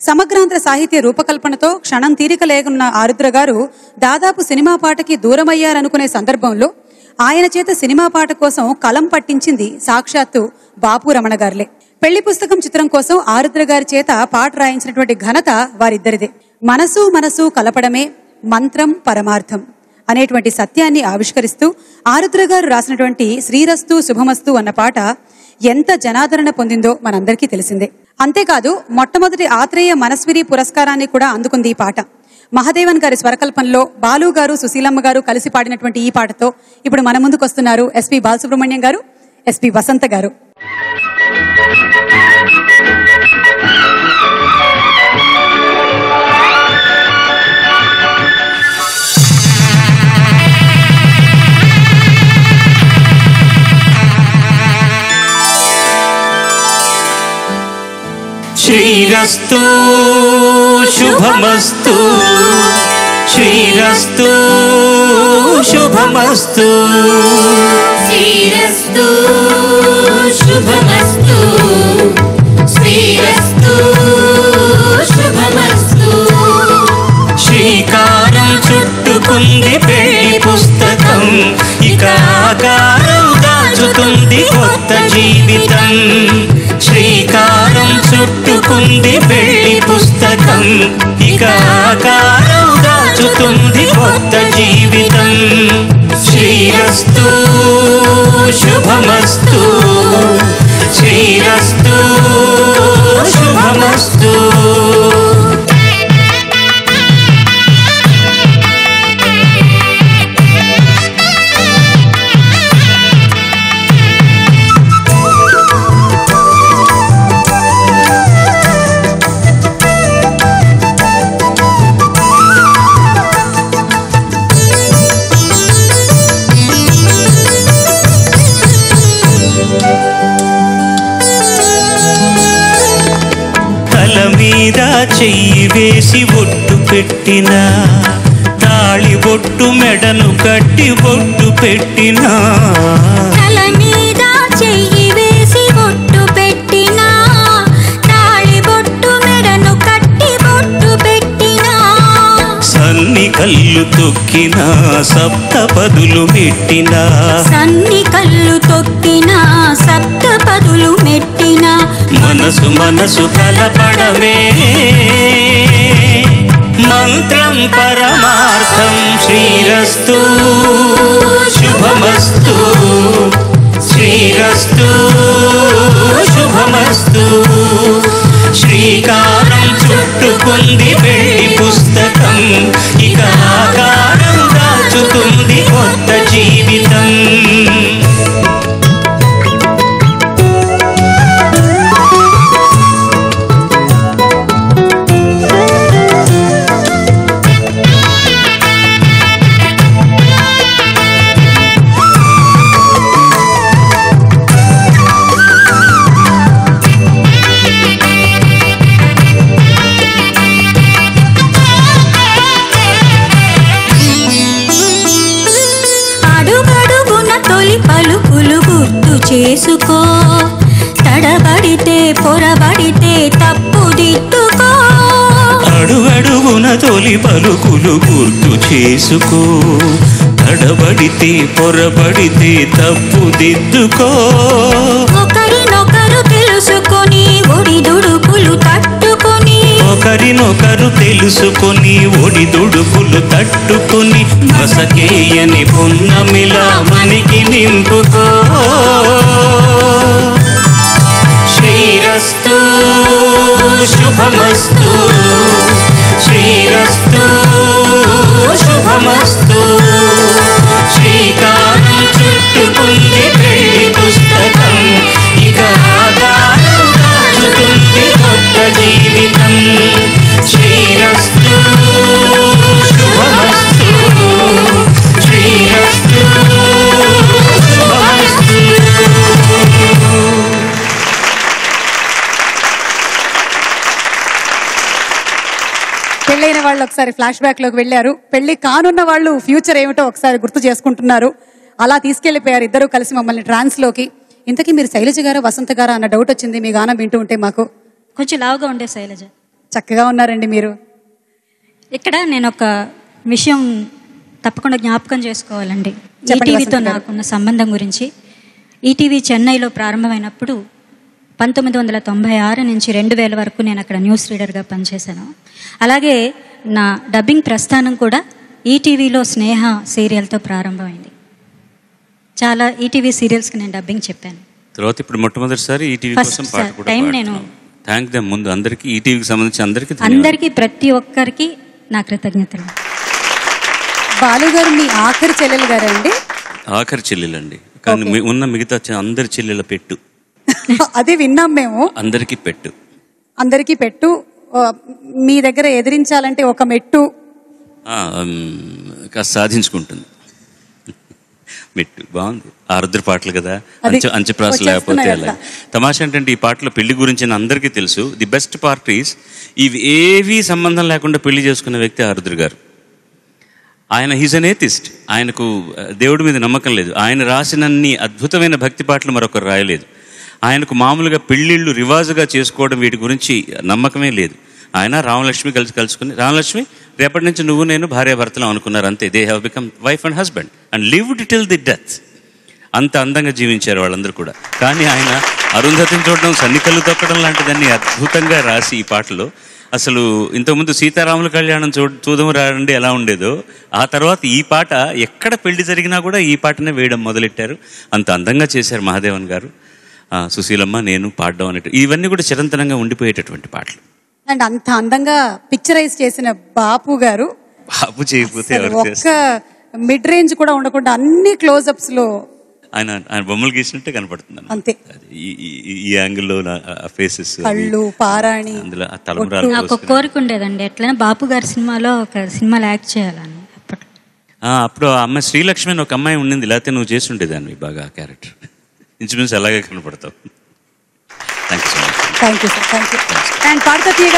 సమగ్రాంధ్ర సాహిత్య రూపకల్పనతో క్షణం తీరిక లేకున్న ఆరుద్ర గారు దాదాపు సినిమా పాటకి దూరమయ్యారనుకునే సందర్భంలో ఆయన చేత సినిమా పాట కోసం కలం పట్టించింది సాక్షాత్తు బాపు రమణ గారులే పెళ్లి పుస్తకం చిత్రం కోసం ఆరుద్ర గారి చేత పాట రాయించినటువంటి ఘనత వారిద్దరిదే మనసు మనసు కలపడమే మంత్రం పరమార్థం అనేటువంటి సత్యాన్ని ఆవిష్కరిస్తూ ఆరుద్ర గారు రాసినటువంటి శ్రీరస్తు శుభమస్తు అన్న పాట ఎంత జనాదరణ పొందిందో మనందరికీ తెలిసిందే అంతేకాదు మొట్టమొదటి ఆత్రేయ మనస్విని పురస్కారాన్ని కూడా అందుకుంది ఈ పాట మహదేవన్ గారి స్వరకల్పనలో బాలు గారు సుశీలమ్మ గారు కలిసి పాడినటువంటి ఈ పాటతో ఇప్పుడు మన ముందుకు వస్తున్నారు ఎస్పి బాలసుబ్రహ్మణ్యం గారు ఎస్పి వసంత గారు శ్రీరస్తు శుభమస్తు శ్రీరస్తు శుభమస్తు శ్రీరస్తు శుభమస్తు శ్రీరస్తు శుభమస్తు శ్రీకారం చుట్టుకుంది పెళ్లి పుస్తకం ఇక ఆకారం దాచుతుంది కొత్త జీవితం శ్రీకారం చుట్టుకుంది పెళ్లి పుస్తకం ఇక ఆకారం దాచుతుంది కొత్త జీవితం శ్రీరస్తు శుభమస్తు శ్రీరస్తు శుభమస్తు తల మీద చెయ్యి వేసి ఒట్టు పెట్టిన తాళి బొట్టు మెడను కట్టి బొట్టు పెట్టినా తల మీద చెయ్యి వేసి బొట్టు పెట్టినా తాళి బొట్టు మెడను కట్టి బొట్టు పెట్టినా సన్ని కళ్ళు తొక్కిన సప్త పదులు మెట్టిన సన్ని కళ్ళు తొక్కినా సప్త పదులు మెట్టినా మనసు మనసు కలపడమే మంత్రం పరమార్థం శ్రీరస్తు శుభమస్తు శ్రీరస్తు శుభమస్తు శ్రీకారం చుట్టుకుంది పెళ్లి పుస్తకం ఇక ఆకారం దాచుతుంది కొత్త జీవితం అడుగడుగున తొలి పలుకులు గుర్తు చేసుకో తడబడితే పొరబడితే తప్పు దిద్దుకో అడుగడుగున తొలి పలుకులు గుర్తు చేసుకో తడబడితే పొరబడితే తప్పు దిద్దుకో ఒకరినొకరు తెలుసుకొని ఒడిదుడుకులు తట్టుకొని ఒకరినొకరు తెలుసుకొని ఒడిదుడుకులు తట్టుకొని మసకేయని పున్నమిలా మనకి నింపుకో శ్రీరస్తు శుభమస్తు శ్రీరస్తు శుభమస్తు శ్రీకారం చుట్టుకుంది పెళ్లి పుస్తకం ఇక ఆధారం దాచుతుంది కొత్త జీవితం శ్రీరస్తు శుభమస్తు శ్రీరస్తు శుభమస్తు పెళ్ళైన వాళ్ళు ఒకసారి ఫ్లాష్ బ్యాక్ లోకి వెళ్ళారు పెళ్లి కానున్న వాళ్ళు ఫ్యూచర్ ఏమిటో ఒకసారి గుర్తు చేసుకుంటున్నారు అలా తీసుకెళ్లిపోయారు ఇద్దరు కలిసి మమ్మల్ని ట్రాన్స్ లోకి ఇంతకీ మీరు శైలజ గారా వసంత గారా అన్న డౌట్ వచ్చింది మీ గానం వింటూ ఉంటే మాకు కొంచెం లావుగా ఉండే శైలజ చక్కగా ఉన్నారండి మీరు ఇక్కడ నేను ఒక విషయం తప్పకుండా జ్ఞాపకం చేసుకోవాలండి చెప్పండి ఈటీవీతో వసంత గారు. నాకున్న సంబంధం గురించి ఈటీవీ చెన్నైలో ప్రారంభమైనప్పుడు పంతొమ్మిది వందల తొంభై ఆరు నుంచి రెండు వేల వరకు నేను అక్కడ న్యూస్ రీడర్గా పనిచేశాను అలాగే నా డబ్బింగ్ ప్రస్థానం కూడా ఈటీవీలో స్నేహ సీరియల్తో ప్రారంభమైంది చాలా ఈటీవీ సీరియల్స్కి నేను డబ్బింగ్ చెప్పాను తర్వాత ఇప్పుడు మొట్టమొదటిసారి ఈటీవీ First కోసం పాట sir, కూడా time నేను- థ్యాంక్ దమ్ ముందు అందరికీ ఈటీవీకి సంబంధించి అందరికీ ధన్యవాదాలు. అందరికీ ప్రతి ఒక్కరికి నా కృతజ్ఞతలు బాలు గారు మీ ఆఖరి చెల్లెలు గారండి ఆఖరి చెల్లెలండి కానీ మీ- ఉన్న మిగతా చె- అందరి చెల్లెల పెట్టు అది విన్నాం మేము అందరికీ పెట్టు అందరికీ పెట్టు ఆ, మీ దగ్గర ఎదిరించాలంటే ఒక మెట్టు ఆ, ఉమ్, కాస్త సాధించుకుంటుంది మెట్టు బాగుంది ఆరుద్ర పాటలు కదా అది అంచు అంచుప్రాస లేకపోతే వచ్చేస్తున్నాయి అలా అట్లా. తమాషా ఏంటంటే ఈ పాటలో పెళ్లి గురించి అందరికీ తెలుసు ది బెస్ట్ పార్ట్ ఈస్ ఇవి ఏవీ సంబంధం లేకుండా పెళ్లి చేసుకున్న వ్యక్తి ఆరుద్ర గారు ఆయన హీజ్ అన్ ఏతిస్ట్ ఆయనకు ఆ, దేవుడి మీద నమ్మకం లేదు ఆయన రాసినన్ని అద్భుతమైన భక్తి పాటలు మరొకరు రాయలేదు ఆయనకు మామూలుగా పెళ్ళిళ్ళు రివాజుగా చేసుకోవడం వీటి గురించి నమ్మకమే లేదు ఆయన రామలక్ష్మి కలిసి కలుసుకుని రామలక్ష్మి రేపటి నుంచి నువ్వు నేను భార్యాభర్తలు అనుకున్నారు అంతే they have become wife and husband and lived till the death అంత అందంగా జీవించారు వాళ్ళందరూ కూడా కానీ ఆయన అరుంధతిని చూడడం సన్నికలు తొక్కడం లాంటిదన్నీ అద్భుతంగా రాసి ఈ పాటలో అసలు ఇంతకుముందు సీతారాముల కళ్యాణం చూ చూదము రాండి ఎలా ఉండేదో ఆ తర్వాత ఈ పాట ఎక్కడ పెళ్లి జరిగినా కూడా ఈ పాటనే వేయడం మొదలెట్టారు అంత అందంగా చేశారు మహాదేవన్ గారు ఆ, సుశీలమ్మ నేను పాడడం అనేటు ఇవన్నీ కూడా చిరంతనంగా ఉండిపోయేటటువంటి పాటలు అండ్ అంత అందంగా పిక్చరైజ్ చేసిన బాపు గారు బాబు చేయకపోతే అసలు ఎవరు ఒక్క చేస్తారు మిడ్ రేంజ్ కూడా ఉండకుండా అన్ని క్లోజప్స్ లో ఆయన ఆయన బొమ్మలు గీసినట్టే కనపడుతుంది అన్నమాట. అంతే. అది ఈ- ఈ- ఈ- ఈ యాంగిల్లో ఫేసెస్ కళ్ళు పారాణి అందులో ఆ తలంబరాలు నాకు ఒక కోరిక ఉండేదండి ఎట్లైనా బాపు గారి సినిమాలో ఒక సినిమాలో యాక్ట్ చేయాలని అప్పట్లో ఆ, అప్పుడు ఆ అమ్మాయి శ్రీలక్ష్మి అని ఒక అమ్మాయి ఉండింది లేకపోతే నువ్వు చేసి ఉండేదాన్ని బాగా క్యారెక్టర్ ఇంచుమించు అలాగే కనపడతావు thank you so much thank you sir thank you and Padutha తీయగా